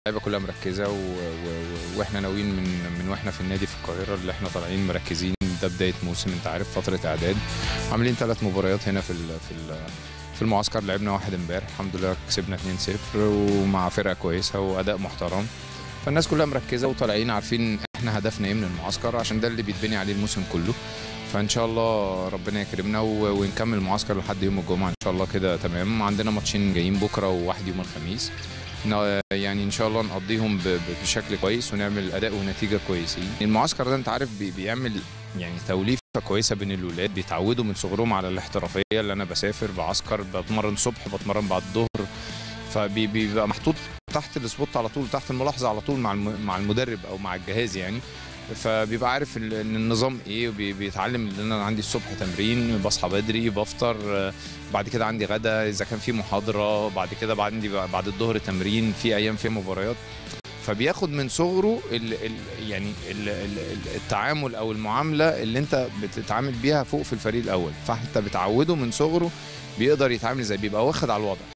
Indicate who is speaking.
Speaker 1: اللعيبه كلها مركزه و... و... واحنا ناويين من من واحنا في النادي في القاهره اللي احنا طالعين مركزين ده بدايه موسم انت عارف فتره اعداد عاملين ثلاث مباريات هنا في ال... في ال... في المعسكر لعبنا واحد امبارح الحمد لله كسبنا 2-0 ومع فرقه كويسه واداء محترم فالناس كلها مركزه وطالعين عارفين احنا هدفنا ايه من المعسكر عشان ده اللي بيتبني عليه الموسم كله فان شاء الله ربنا يكرمنا و... ونكمل المعسكر لحد يوم الجمعه ان شاء الله كده تمام عندنا ماتشين جايين بكره وواحد يوم الخميس يعني ان شاء الله نقضيهم بشكل كويس ونعمل اداء ونتيجه كويسين المعسكر ده انت عارف بي بيعمل يعني توليفه كويسه بين الولاد بيتعودوا من صغرهم على الاحترافيه اللي انا بسافر بعسكر بتمرن الصبح بتمرن بعد الظهر فبيبقى محطوط تحت السبوت على طول تحت الملاحظه على طول مع مع المدرب او مع الجهاز يعني فبيبقى عارف ان النظام ايه وبيتعلم ان انا عندي الصبح تمرين بصحى بدري بفطر بعد كده عندي غدا اذا كان في محاضره بعد كده عندي بعد الظهر تمرين في ايام فيها مباريات فبياخد من صغره ال ال يعني ال ال التعامل او المعامله اللي انت بتتعامل بيها فوق في الفريق الاول فانت بتعوده من صغره بيقدر يتعامل ازاي بيبقى واخد على الوضع